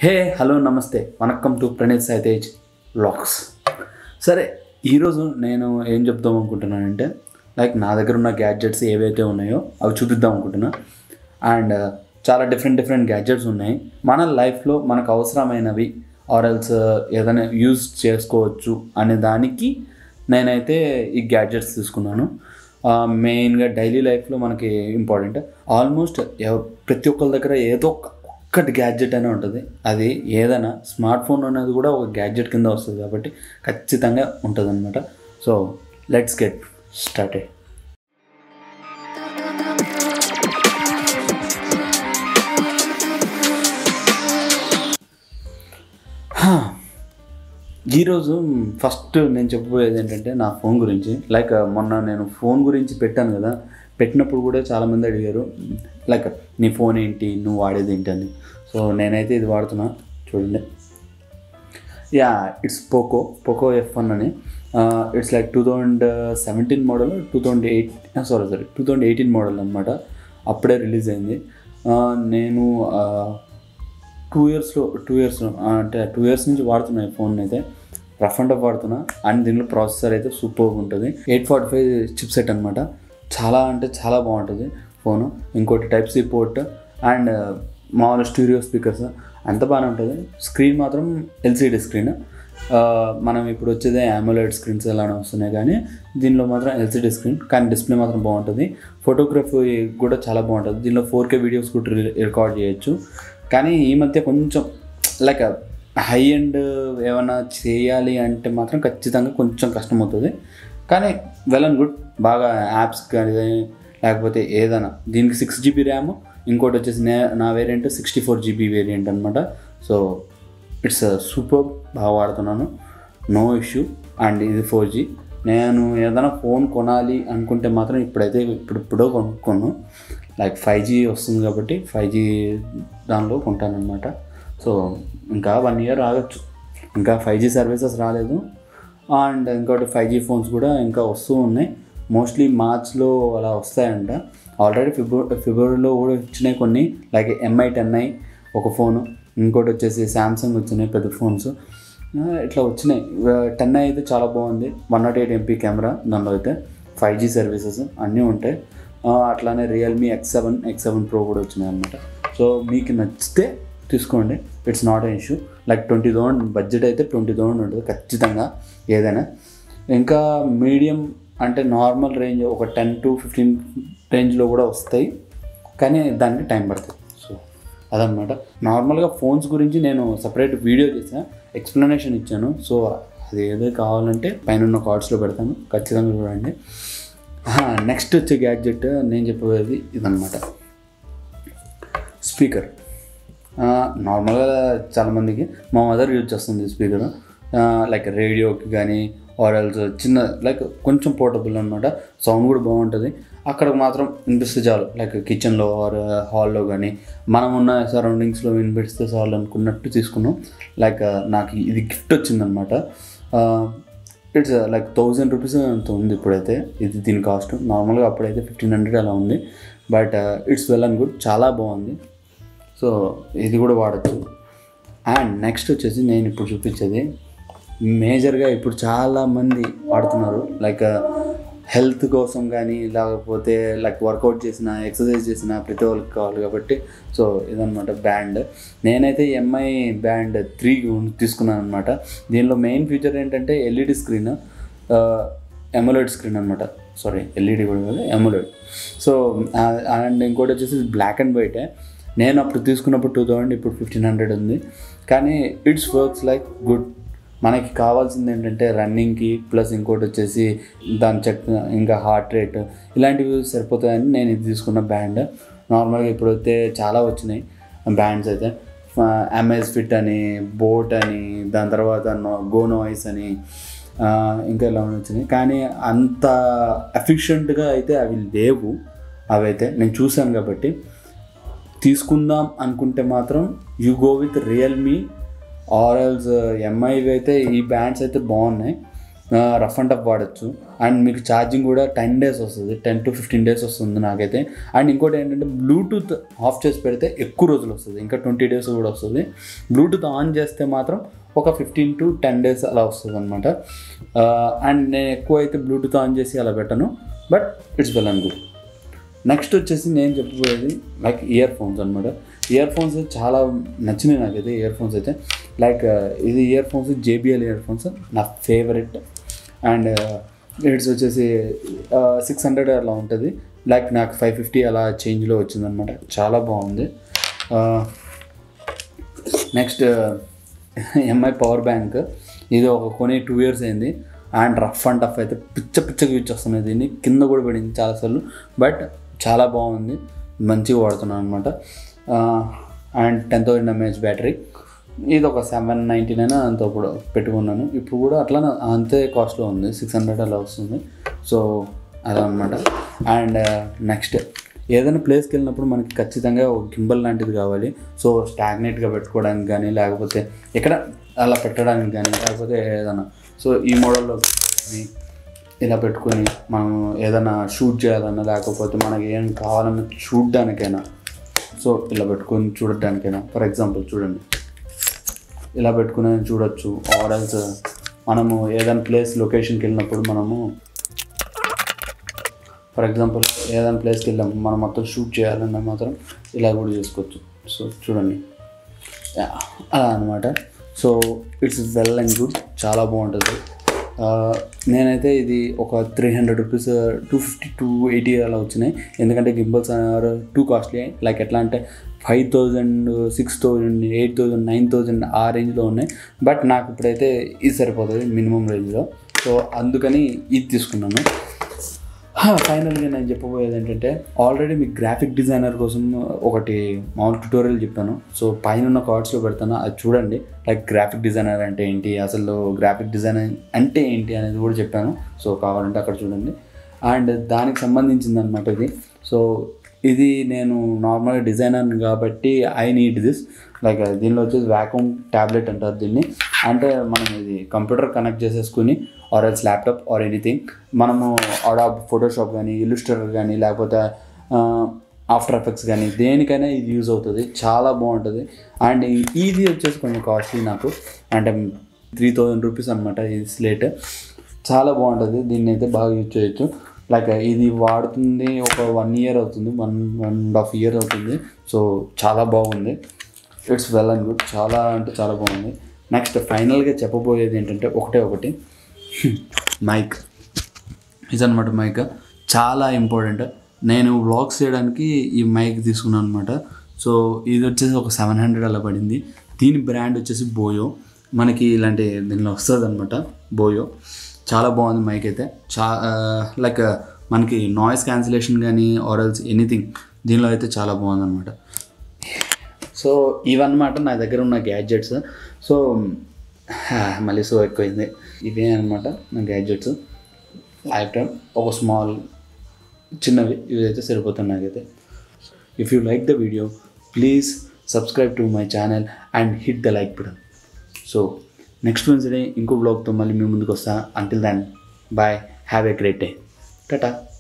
హే hello నమస్తే వనక్కం to Praneeth Saitej vlogs సరే ఈరోజు నేను ఏం చెప్దాం అనుకుంటున్నానంటే లైక్ నా దగ్గర ఉన్న గ్యాడ్జెట్స్ ఏవైతే ఉన్నాయో అవి చూపిద్దాం అనుకుంటున్నా అండ్ చాలా డిఫరెంట్ డిఫరెంట్ గ్యాడ్జెట్స్ ఉన్నాయి మన లైఫ్లో మనకు అవసరమైనవి ఆర్ ఎల్స్ ఏదైనా యూజ్ చేసుకోవచ్చు అనే దానికి నేనైతే ఈ గ్యాడ్జెట్స్ తీసుకున్నాను మెయిన్గా డైలీ లైఫ్లో మనకి ఇంపార్టెంట్ ఆల్మోస్ట్ ప్రతి ఒక్కరి దగ్గర ఏదో ఒక ఒక్కటి గ్యాడ్జెట్ అనే ఉంటుంది అది ఏదైనా స్మార్ట్ ఫోన్ అనేది కూడా ఒక గ్యాడ్జెట్ కింద వస్తుంది కాబట్టి ఖచ్చితంగా ఉంటుంది అనమాట సో లెట్స్ గెట్ స్టార్టెడ్ ఈరోజు ఫస్ట్ నేను చెప్పబోయేది ఏంటంటే నా ఫోన్ గురించి లైక్ మొన్న నేను ఫోన్ గురించి పెట్టాను కదా పెట్టినప్పుడు కూడా చాలామంది అడిగారు లైక్ నీ ఫోన్ ఏంటి నువ్వు వాడేది ఏంటి అని సో నేనైతే ఇది వాడుతున్నా చూడండి yeah it's Poco Poco F one అని it's like two thousand seventeen model two thousand eight sorry sorry two thousand eighteen model అనమాట అప్పుడే రిలీజ్ అయింది నేను టూ ఇయర్స్లో టూ ఇయర్స్ అంటే టూ ఇయర్స్ నుంచి వాడుతున్నా ఈ ఫోన్ అయితే రఫ్ అండ్ టఫ్ వాడుతున్నా అండ్ దీనిలో ప్రాసెసర్ అయితే సూపర్ ఉంటుంది eight forty five chipset అనమాట చాలా అంటే చాలా బాగుంటుంది ఫోను ఇంకోటి టైప్ సి పోర్ట్ అండ్ మామూలు స్టూడియో స్పీకర్స్ అంత బాగానే ఉంటుంది స్క్రీన్ మాత్రం ఎల్సీడీ స్క్రీన్ మనం ఇప్పుడు వచ్చేది అమోలెడ్ స్క్రీన్స్ ఎలానే వస్తున్నాయి కానీ దీనిలో మాత్రం ఎల్సీడీ స్క్రీన్ కానీ డిస్ప్లే మాత్రం బాగుంటుంది ఫోటోగ్రఫీ కూడా చాలా బాగుంటుంది దీనిలో ఫోర్ కే వీడియోస్ కూడా రికార్డ్ చేయొచ్చు కానీ ఈ మధ్య కొంచెం లైక్ హై అండ్ ఏమైనా చేయాలి అంటే మాత్రం ఖచ్చితంగా కొంచెం కష్టం అవుతుంది కానీ వెల్ అండ్ గుడ్ బాగా యాప్స్ కానీ లేకపోతే ఏదైనా దీనికి సిక్స్ జీబీ ర్యామ్ ఇంకోటి వచ్చేసి నే నా variant sixty four GB variant అనమాట సో ఇట్స్ సూపర్ బాగా వాడుతున్నాను నో ఇష్యూ అండ్ ఇది ఫోర్ జీ నేను ఏదైనా ఫోన్ కొనాలి అనుకుంటే మాత్రం ఇప్పుడైతే ఇప్పుడిప్పుడో కొనుక్కోను లైక్ ఫైవ్ జీ వస్తుంది కాబట్టి ఫైవ్ జీ దానిలో కొంటానమాట సో ఇంకా వన్ ఇయర్ ఆగచ్చు ఇంకా ఫైవ్ జీ సర్వీసెస్ రాలేదు అండ్ ఇంకోటి ఫైవ్ జీ ఫోన్స్ కూడా ఇంకా వస్తూ ఉన్నాయి మోస్ట్లీ మార్చ్లో అలా వస్తాయంట ఆల్రెడీ ఫిబ్రవరి ఫిబ్రవరిలో కూడా వచ్చినాయి కొన్ని లైక్ ఎంఐ టెన్ ఐ ఒక ఫోను ఇంకోటి వచ్చేసి శాంసంగ్ వచ్చినాయి పెద్ద ఫోన్స్ ఇట్లా వచ్చినాయి టెన్ ఐ అయితే చాలా బాగుంది one not eight MP camera దానిలో అయితే ఫైవ్ జీ సర్వీసెస్ అన్నీ ఉంటాయి అట్లానే Realme X seven X seven pro కూడా వచ్చినాయి అనమాట సో మీకు నచ్చితే తీసుకోండి it's not an issue like twenty thousand budget అయితే ట్వంటీ థౌసండ్ ఉంటుంది ఖచ్చితంగా ఏదైనా ఇంకా మీడియం అంటే నార్మల్ రేంజ్ ఒక టెన్ టు ఫిఫ్టీన్ రేంజ్లో కూడా వస్తాయి కానీ దానికి టైం పడుతుంది సో అదనమాట నార్మల్గా ఫోన్స్ గురించి నేను సపరేట్ వీడియో చేసాను ఎక్స్ప్లెనేషన్ ఇచ్చాను సో అది ఏదో కావాలంటే పైన ఉన్న కార్డ్స్లో పెడతాను ఖచ్చితంగా చూడండి నెక్స్ట్ వచ్చే గ్యాడ్జెట్ నేను చెప్పబోయేది ఇదనమాట స్పీకర్ నార్మల్గా చాలామందికి మా మదర్ యూజ్ చేస్తుంది స్పీకర్ లైక్ రేడియోకి కానీ ఆర్ఎల్స్ చిన్న లైక్ కొంచెం పోర్టబుల్ అనమాట సౌండ్ కూడా బాగుంటుంది అక్కడ మాత్రం వినిపిస్తే చాలు లైక్ కిచెన్లో ఆర్ హాల్లో కానీ మనం ఉన్న సరౌండింగ్స్లో వినిపిస్తే చాలు అనుకున్నట్టు తీసుకున్నాం లైక్ నాకు ఇది గిఫ్ట్ వచ్చిందనమాట ఇట్స్ లైక్ థౌజండ్ రూపీస్ అంత ఉంది ఇప్పుడైతే ఇది దీని కాస్ట్ నార్మల్గా అప్పుడైతే ఫిఫ్టీన్ హండ్రెడ్ అలా ఉంది but it's well and good చాలా బాగుంది సో ఇది కూడా వాడచ్చు అండ్ నెక్స్ట్ వచ్చేసి నేను ఇప్పుడు చూపించేది మేజర్గా ఇప్పుడు చాలామంది వాడుతున్నారు లైక్ హెల్త్ కోసం కానీ లేకపోతే లైక్ వర్కౌట్ చేసిన ఎక్సర్సైజ్ చేసిన ప్రతి వాళ్ళకి కావాలి కాబట్టి సో ఇదనమాట బ్యాండ్ నేనైతే ఎంఐ బ్యాండ్ త్రీ తీసుకున్నాను అనమాట దీనిలో మెయిన్ ఫీచర్ ఏంటంటే ఎల్ఈడి స్క్రీన్ ఎమోలెడ్ స్క్రీన్ అనమాట సారీ ఎల్ఈడి కూడా కాదు ఎమోలెడ్ సో అండ్ ఇంకోటి వచ్చేసి బ్లాక్ అండ్ వైటే నేను అప్పుడు తీసుకున్నప్పుడు టూ థౌజండ్ ఇప్పుడు ఫిఫ్టీన్ హండ్రెడ్ ఉంది కానీ ఇట్స్ వర్క్స్ లైక్ గుడ్ మనకి కావాల్సింది ఏంటంటే రన్నింగ్కి ప్లస్ ఇంకోటి వచ్చేసి దాని చెక్ ఇంకా హార్ట్ రేట్ ఇలాంటివి సరిపోతాయని నేను ఇది తీసుకున్న బ్యాండ్ నార్మల్గా ఇప్పుడైతే చాలా వచ్చినాయి బ్యాండ్స్ అయితే ఎంఎస్ ఫిట్ అని బోట్ అని దాని తర్వాత గో నాయిస్ అని ఇంకా ఇలా వచ్చినాయి కానీ అంత ఎఫిషియెంట్గా అయితే అవి లేవు అవైతే నేను చూశాను కాబట్టి తీసుకుందాం అనుకుంటే మాత్రం యూ గో విత్ రియల్మీ ఆర్ఎల్స్ ఎంఐవి అయితే ఈ బ్యాండ్స్ అయితే బాగున్నాయి రఫ్ అండ్ టఫ్ వాడచ్చు అండ్ మీకు ఛార్జింగ్ కూడా టెన్ డేస్ వస్తుంది టెన్ టు ఫిఫ్టీన్ డేస్ వస్తుంది నాకైతే అండ్ ఇంకోటి ఏంటంటే బ్లూటూత్ ఆఫ్ చేసి పెడితే ఎక్కువ రోజులు వస్తుంది ఇంకా ట్వంటీ డేస్ కూడా వస్తుంది బ్లూటూత్ ఆన్ చేస్తే మాత్రం ఒక ఫిఫ్టీన్ టు టెన్ డేస్ అలా వస్తుంది అనమాట అండ్ నేను ఎక్కువ అయితే బ్లూటూత్ ఆన్ చేసి అలా పెట్టను but it's well and good next వచ్చేసి నేను చెప్పబోయేది లైక్ ఇయర్ ఫోన్స్ అనమాట ఇయర్ ఫోన్స్ చాలా నచ్చినాయి నాకైతే ఇయర్ ఫోన్స్ అయితే లైక్ ఇది earphones JBL earphones నా ఫేవరెట్ అండ్ ఇట్స్ వచ్చేసి సిక్స్ హండ్రెడ్ అలా ఉంటుంది లైక్ నాకు ఫైవ్ ఫిఫ్టీ అలా చేంజ్లో వచ్చిందనమాట చాలా బాగుంది నెక్స్ట్ ఎంఐ పవర్ బ్యాంక్ ఇది ఒక కొని టూ ఇయర్స్ అయింది అండ్ రఫ్ అండ్ టఫ్ అయితే పిచ్చ పిచ్చగా యూజ్ చేస్తున్నాయి దీన్ని కింద కూడా పడింది చాలాసార్లు బట్ చాలా బాగుంది మంచిగా వాడుతున్నాను అనమాట and ten thousand mAh battery ఇది ఒక సెవెన్ నైంటీ నైన్ అంత ఇప్పుడు పెట్టుకున్నాను ఇప్పుడు కూడా అట్లా అంతే కాస్ట్లో ఉంది సిక్స్ హండ్రెడ్ అలా వస్తుంది సో అదనమాట అండ్ నెక్స్ట్ ఏదైనా ప్లేస్కి వెళ్ళినప్పుడు మనకి ఖచ్చితంగా ఒక గింబల్ లాంటిది కావాలి సో స్టాగ్నేట్గా పెట్టుకోవడానికి కానీ లేకపోతే ఎక్కడ అలా పెట్టడానికి కానీ లేకపోతే ఏదైనా సో ఈ మోడల్లో పెట్టుకొని ఇలా పెట్టుకొని మనం ఏదైనా షూట్ చేయాలన్నా లేకపోతే మనకి ఏం కావాలన్నా చూడడానికైనా సో ఇలా పెట్టుకొని చూడడానికైనా ఫర్ ఎగ్జాంపుల్ చూడండి ఇలా పెట్టుకుని చూడొచ్చు ఆర్ఎల్స్ మనము ఏదైనా ప్లేస్ లొకేషన్కి వెళ్ళినప్పుడు మనము ఫర్ ఎగ్జాంపుల్ ఏదైనా ప్లేస్కి వెళ్ళాము మనం మొత్తం షూట్ చేయాలన్నా మాత్రం ఇలా కూడా చేసుకోవచ్చు సో చూడండి యా, అలా అనమాట so it's well and good చాలా బాగుంటుంది ఆ, నేనైతే ఇది ఒక three hundred rupees two fifty two eighty అలా వచ్చినాయి ఎందుకంటే gimbals are too costly like ఎట్లా అంటే five thousand six thousand eight thousand nine thousand ఆ రేంజ్లో ఉన్నాయి బట్ నాకు ఇప్పుడైతే ఇది సరిపోతుంది మినిమం రేంజ్లో సో అందుకని ఇది తీసుకున్నాను ఫైనల్గా నేను చెప్పబోయేది ఏంటంటే ఆల్రెడీ మీకు గ్రాఫిక్ డిజైనర్ కోసం ఒకటి మామూలు ట్యూటోరియల్ చెప్పాను సో పైన ఉన్న కార్డ్స్లో పెడతాను అది చూడండి లైక్ గ్రాఫిక్ డిజైనర్ అంటే ఏంటి అసలు గ్రాఫిక్ డిజైనర్ అంటే ఏంటి అనేది కూడా చెప్పాను సో కావాలంటే అక్కడ చూడండి అండ్ దానికి సంబంధించింది అనమాట ఇది సో ఇది నేను నార్మల్గా డిజైనర్ కాబట్టి ఐ నీడ్ దిస్ లైక్ దీనిలో వచ్చేసి వ్యాక్యూమ్ ట్యాబ్లెట్ అంటారు దీన్ని అంటే మనం ఇది కంప్యూటర్ కనెక్ట్ చేసేసుకుని or else laptop or anything మనము అడాబ్ ఫోటోషాప్ కానీ ఇల్లుస్ట్రేటర్ కానీ లేకపోతే ఆఫ్టర్ ఎఫెక్ట్స్ కానీ దేనికైనా ఇది యూజ్ అవుతుంది చాలా బాగుంటుంది అండ్ ఇది వచ్చేసి కొంచెం కాస్ట్లీ నాకు అంటే త్రీ థౌజండ్ రూపీస్ అనమాట ఈ స్లేట్ చాలా బాగుంటుంది దీన్ని అయితే బాగా యూజ్ చేయొచ్చు లైక్ ఇది వాడుతుంది ఒక వన్ ఇయర్ అవుతుంది one one and half year అవుతుంది సో చాలా బాగుంది ఇట్స్ వెల్ అండ్ గుడ్ చాలా అంటే చాలా బాగుంది నెక్స్ట్ ఫైనల్గా చెప్పబోయేది ఏంటంటే ఒకటే ఒకటి మైక్ ఇదనమాట మైక్ చాలా ఇంపార్టెంట్ నేను వ్లాగ్స్ చేయడానికి ఈ మైక్ తీసుకున్నాను అనమాట సో ఇది వచ్చేసి ఒక సెవెన్ హండ్రెడ్ అలా పడింది దీని బ్రాండ్ వచ్చేసి బోయో మనకి ఇలాంటి దీనిలో వస్తుంది అనమాట బోయో చాలా బాగుంది మైక్ అయితే చా లైక్ మనకి నాయిస్ క్యాన్సిలేషన్ కానీ ఆరల్స్ ఎనీథింగ్ దీనిలో అయితే చాలా బాగుంది అనమాట సో ఇవన్నమాట నా దగ్గర ఉన్న గ్యాడ్జెట్స్ సో హా, మళ్ళీ సో ఎక్కువైంది ఇవే అనమాట నా గ్యాడ్జెట్స్ ల్యాప్టాప్ ఒక స్మాల్ చిన్నవి ఇవి అయితే సరిపోతుంది నాకైతే if you like the video please subscribe to my channel and hit the like button so next Wednesday ఇంకో బ్లాగ్తో మళ్ళీ మీ ముందుకు వస్తా until then bye have a great day Tata